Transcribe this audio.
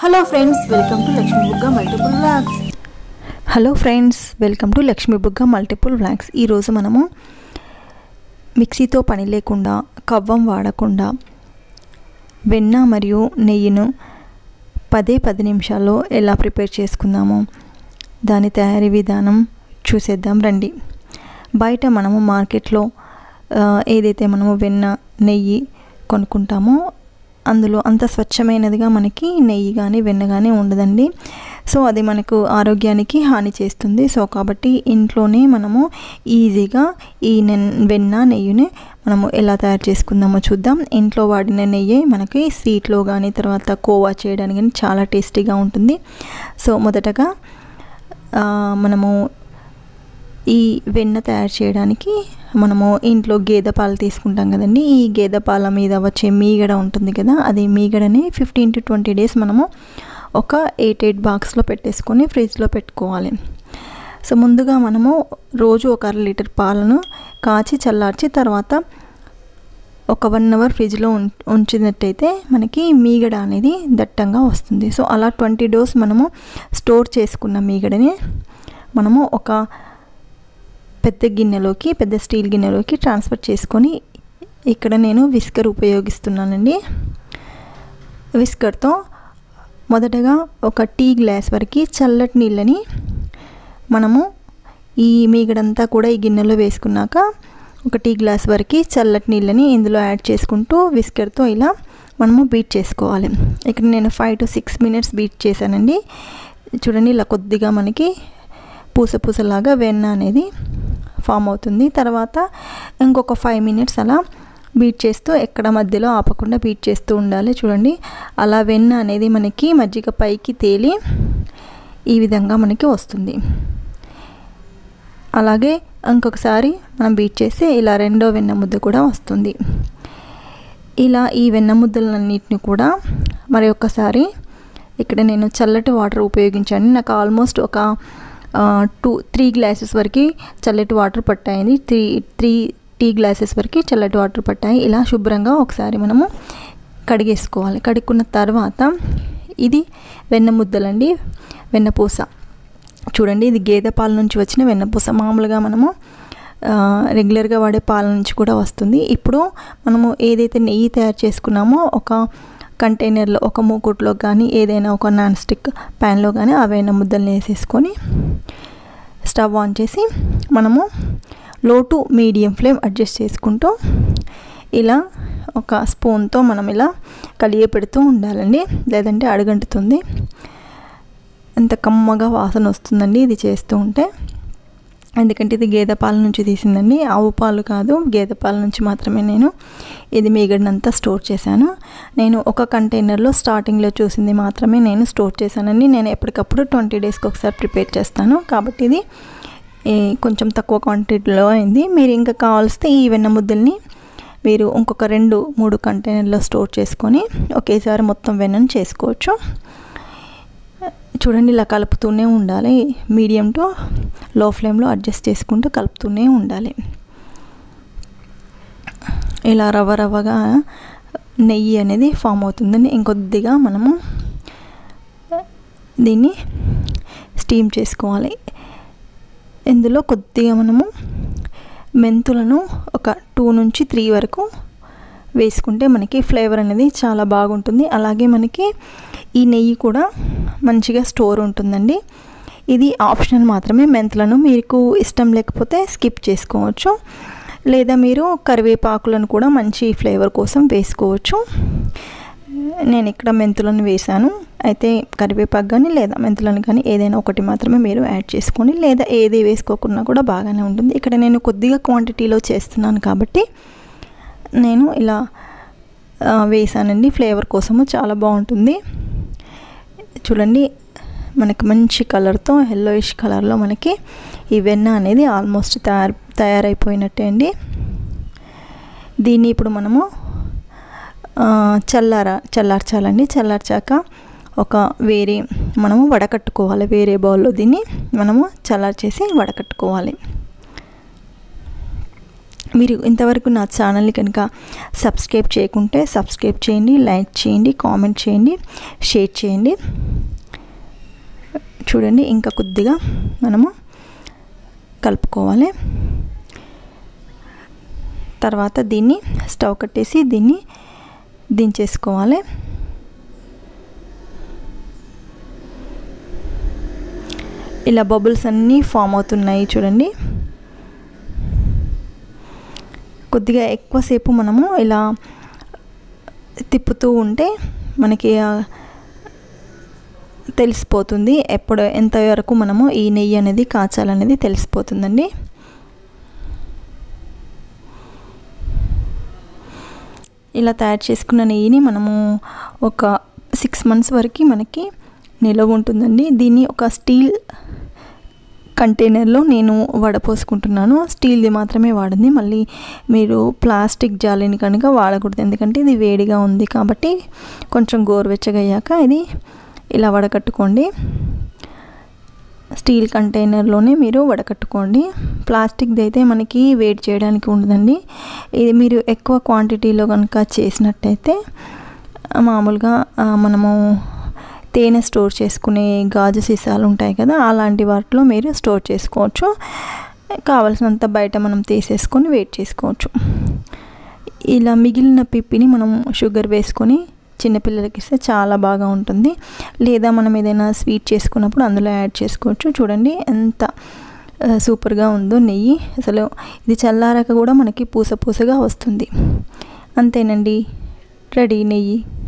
hello friends welcome to Lakshmi Bugga multiple vlogs hello friends welcome to Lakshmi Bugga multiple vlogs ఈరోజు మనము మిక్సీతో పని లేకుండా కవ్వం వాడకుండా వెన్న మరియు నెయ్యిను పదే పది నిమిషాల్లో ఎలా ప్రిపేర్ చేసుకుందామో దాని తయారీ విధానం చూసేద్దాం రండి బయట మనము మార్కెట్లో ఆ, ఏదైతే మనము వెన్న నెయ్యి కొనుక్కుంటామో అందులో అంత స్వచ్ఛమైనదిగా మనకి నెయ్యి కానీ వెన్న కానీ ఉండదండి సో అది మనకు ఆరోగ్యానికి హాని చేస్తుంది సో కాబట్టి ఇంట్లోనే మనము ఈజీగా ఈ నెన్ వెన్న నెయ్యిని మనము ఎలా తయారు చేసుకుందామో చూద్దాం ఇంట్లో వాడిన నెయ్యి మనకి స్వీట్లో కానీ తర్వాత కోవా చేయడానికి కానీ చాలా టేస్టీగా ఉంటుంది సో మొదటగా ఆ, మనము ఈ వెన్న తయారు చేయడానికి మనము ఇంట్లో గేదె పాలు తీసుకుంటాం కదండి ఈ గేదె పాల మీద వచ్చే మీగడ ఉంటుంది కదా అది మీగడని ఫిఫ్టీన్ టు ట్వంటీ డేస్ మనము ఒక ఎయిట్ ఎయిట్ బాక్స్లో పెట్టేసుకొని ఫ్రిడ్జ్లో పెట్టుకోవాలి సో ముందుగా మనము రోజు ఒక అర లీటర్ పాలను కాచి చల్లార్చి తర్వాత ఒక వన్ అవర్ ఫ్రిడ్జ్లో ఉం ఉంచినట్టయితే మనకి మీగడ అనేది దట్టంగా వస్తుంది సో అలా ట్వంటీ డోస్ మనము స్టోర్ చేసుకున్న మీగడని మనము ఒక పెద్ద గిన్నెలోకి పెద్ద స్టీల్ గిన్నెలోకి ట్రాన్స్ఫర్ చేసుకొని ఇక్కడ నేను విస్కర్ ఉపయోగిస్తున్నానండి విస్కర్తో మొదటగా ఒక టీ గ్లాస్ వరకు చల్లటి నీళ్ళని మనము ఈ మీగడంతా కూడా ఈ గిన్నెలో వేసుకున్నాక ఒక టీ గ్లాస్ వరకు చల్లటి నీళ్ళని ఇందులో యాడ్ చేసుకుంటూ విస్కర్తో ఇలా మనము బీట్ చేసుకోవాలి ఇక్కడ నేను five to six minutes beat చేశానండి చూడండి ఇలా కొద్దిగా మనకి పూస పూసలాగా వెన్న అనేది ఫామ్ అవుతుంది తర్వాత ఇంకొక ఫైవ్ మినిట్స్ అలా బీట్ చేస్తూ ఎక్కడ మధ్యలో ఆపకుండా బీట్ చేస్తూ ఉండాలి చూడండి అలా వెన్న అనేది మనకి మజ్జిగ పైకి తేలి ఈ విధంగా మనకి వస్తుంది అలాగే ఇంకొకసారి మనం బీట్ చేస్తే ఇలా రెండో వెన్న ముద్ద కూడా వస్తుంది ఇలా ఈ వెన్న ముద్దలన్నిటిని కూడా మరి ఒక్కసారి ఇక్కడ నేను చల్లటి వాటర్ ఉపయోగించాను నాకు ఆల్మోస్ట్ ఒక టూ త్రీ గ్లాసెస్ వరకు చల్లటి వాటర్ పట్టాయి త్రీ త్రీ టీ గ్లాసెస్ వరకు చల్లటి వాటర్ పట్టాయి ఇలా శుభ్రంగా ఒకసారి మనము కడిగేసుకోవాలి కడుక్కున్న తర్వాత ఇది వెన్న ముద్దలండి వెన్నపూస చూడండి ఇది గేదె పాల నుంచి వచ్చిన వెన్నపూస మామూలుగా మనము రెగ్యులర్గా వాడే పాల నుంచి కూడా వస్తుంది ఇప్పుడు మనము ఏదైతే నెయ్యి తయారు చేసుకున్నామో ఒక కంటైనర్లో ఒక మూకుట్లో కానీ ఏదైనా ఒక నాన్ స్టిక్ ప్యాన్లో కానీ అవైన ముద్దల్ని వేసేసుకొని స్టవ్ ఆన్ చేసి మనము లో టు మీడియం ఫ్లేమ్ అడ్జస్ట్ చేసుకుంటూ ఇలా ఒక స్పూన్తో మనం ఇలా కలియ పెడుతూ ఉండాలండి లేదంటే అడుగంటుతుంది ఎంత కమ్మగా వాసన వస్తుందండి ఇది చేస్తూ ఉంటే ఎందుకంటే ఇది గేదె పాల నుంచి తీసిందండి ఆవు పాలు కాదు గేదె పాల నుంచి మాత్రమే నేను ఇది మీగడనంతా స్టోర్ చేశాను నేను ఒక కంటైనర్లో స్టార్టింగ్లో చూసింది మాత్రమే నేను స్టోర్ చేశానండి నేను ఎప్పటికప్పుడు ట్వంటీ డేస్కి ఒకసారి ప్రిపేర్ చేస్తాను కాబట్టి ఇది కొంచెం తక్కువ క్వాంటిటీలో అయింది మీరు ఇంకా కావాల్స్తే ఈ వెన్న ముద్దల్ని మీరు ఇంకొక రెండు మూడు కంటైనర్లో స్టోర్ చేసుకొని ఒకేసారి మొత్తం వెన్నను చేసుకోవచ్చు చూడండి ఇలా కలుపుతూనే ఉండాలి మీడియం టు లో ఫ్లేమ్లో అడ్జస్ట్ చేసుకుంటూ కలుపుతూనే ఉండాలి ఇలా రవ్వ రవ్వగా నెయ్యి అనేది ఫామ్ అవుతుందండి ఇంకొద్దిగా మనము దీన్ని స్టీమ్ చేసుకోవాలి ఇందులో కొద్దిగా మనము మెంతులను ఒక టూ నుంచి త్రీ వరకు వేసుకుంటే మనకి ఫ్లేవర్ అనేది చాలా బాగుంటుంది అలాగే మనకి ఈ నెయ్యి కూడా మంచిగా స్టోర్ ఉంటుందండి ఇది ఆప్షనల్ మాత్రమే మెంతులను మీకు ఇష్టం లేకపోతే స్కిప్ చేసుకోవచ్చు లేదా మీరు కరివేపాకులను కూడా మంచి ఫ్లేవర్ కోసం వేసుకోవచ్చు నేను ఇక్కడ మెంతులను వేశాను అయితే కరివేపాకు కానీ లేదా మెంతులను కానీ ఏదైనా ఒకటి మాత్రమే మీరు యాడ్ చేసుకొని లేదా ఏది వేసుకోకున్నా కూడా బాగానే ఉంటుంది ఇక్కడ నేను కొద్దిగా క్వాంటిటీలో చేస్తున్నాను కాబట్టి నేను ఇలా వేసానండి ఫ్లేవర్ కోసము చాలా బాగుంటుంది చూడండి మనకి మంచి కలర్తో ఎల్లోయిష్ కలర్లో మనకి ఈ వెన్న అనేది ఆల్మోస్ట్ తయారు తయారైపోయినట్టే అండి దీన్ని ఇప్పుడు మనము చల్లార చల్లార్చాలండి చల్లార్చాక ఒక వేరే మనము వడకట్టుకోవాలి వేరే బౌల్లో దీన్ని మనము చల్లార్చేసి వడకట్టుకోవాలి మీరు ఇంతవరకు నా ఛానల్ని కనుక సబ్స్క్రైబ్ చేయకుంటే సబ్స్క్రైబ్ చేయండి లైక్ చేయండి కామెంట్ చేయండి షేర్ చేయండి చూడండి ఇంకా కొద్దిగా మనము కలుపుకోవాలి తర్వాత దీన్ని స్టవ్ కట్టేసి దీన్ని దించేసుకోవాలి ఇలా బబుల్స్ అన్నీ ఫామ్ అవుతున్నాయి చూడండి కొద్దిగా ఎక్కువసేపు మనము ఇలా తిప్పుతూ ఉంటే మనకి తెలిసిపోతుంది ఎప్పుడు ఎంతవరకు మనము ఈ నెయ్యి అనేది కాచాలనేది తెలిసిపోతుందండి ఇలా తయారు చేసుకున్న నెయ్యిని మనము ఒక సిక్స్ మంత్స్ వరకు మనకి నిలవ ఉంటుందండి దీన్ని ఒక స్టీల్ కంటైనర్లో నేను వడపోసుకుంటున్నాను స్టీల్ది మాత్రమే వాడింది మళ్ళీ మీరు ప్లాస్టిక్ జాలిని కనుక వాడకూడదు ఎందుకంటే ఇది వేడిగా ఉంది కాబట్టి కొంచెం గోరువెచ్చగా అయ్యాక ఇది ఇలా వడకట్టుకోండి స్టీల్ కంటైనర్లోనే మీరు వడకట్టుకోండి ప్లాస్టిక్ది అయితే మనకి వేడి చేయడానికి ఉండదండి ఇది మీరు ఎక్కువ క్వాంటిటీలో కనుక చేసినట్టయితే మామూలుగా మనము తేనె స్టోర్ చేసుకునే గాజు సీసాలు ఉంటాయి కదా అలాంటి వాటిలో మీరు స్టోర్ చేసుకోవచ్చు కావలసినంత బయట మనం తీసేసుకొని వెయిట్ చేసుకోవచ్చు ఇలా మిగిలిన పిప్పిని మనం షుగర్ వేసుకొని చిన్నపిల్లలకి ఇస్తే చాలా బాగా ఉంటుంది లేదా మనం ఏదైనా స్వీట్ చేసుకున్నప్పుడు అందులో యాడ్ చేసుకోవచ్చు చూడండి ఎంత సూపర్గా ఉందో నెయ్యి అసలు ఇది చల్లారాక కూడా మనకి పూస పూసగా వస్తుంది అంతేనండి రెడీ నెయ్యి